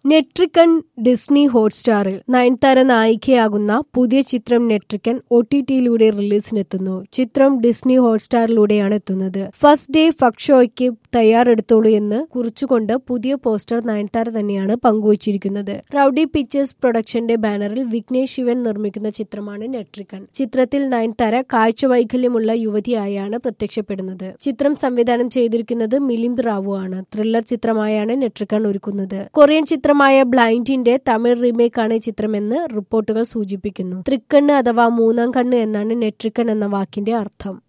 Netrikann Disney ഹോട്ട്സ്റ്റാറിൽ നയൻതാര നായികയാകുന്ന പുതിയ ചിത്രം നെട്രിക്കൺ ഒ ടി ടിയിലൂടെ റിലീസിനെത്തുന്നു ചിത്രം ഡിസ്നി ഹോട്ട്സ്റ്റാറിലൂടെയാണ് എത്തുന്നത് ഫസ്റ്റ് ഡേ ഫക് ഷോയ്ക്ക് തയ്യാറെടുത്തോളൂ എന്ന് കുറിച്ചുകൊണ്ട് പുതിയ പോസ്റ്റർ നയൻതാര തന്നെയാണ് പങ്കുവച്ചിരിക്കുന്നത് റൌഡി പിക്ചേഴ്സ് പ്രൊഡക്ഷന്റെ ബാനറിൽ വിഘ്നേഷ് ശിവൻ നിർമ്മിക്കുന്ന ചിത്രമാണ് നെട്രിക്കൺ ചിത്രത്തിൽ നയൻതാര കാഴ്ചവൈകല്യമുള്ള യുവതിയായാണ് പ്രത്യക്ഷപ്പെടുന്നത് ചിത്രം സംവിധാനം ചെയ്തിരിക്കുന്നത് മിലിന്ദ് റാവു ആണ് ത്രില്ലർ ചിത്രമായാണ് നെട്രിക്കൺ ഒരുക്കുന്നത് കൊറിയൻ ചിത്രമായ ബ്ലൈൻഡിന്റെ തമിഴ് റീമേക്കാണ് ചിത്രമെന്ന് റിപ്പോർട്ടുകൾ സൂചിപ്പിക്കുന്നു തൃക്കണ്ണ് അഥവാ മൂന്നാം കണ്ണ് എന്നാണ് നെട്രിക്കൺ എന്ന വാക്കിന്റെ അർത്ഥം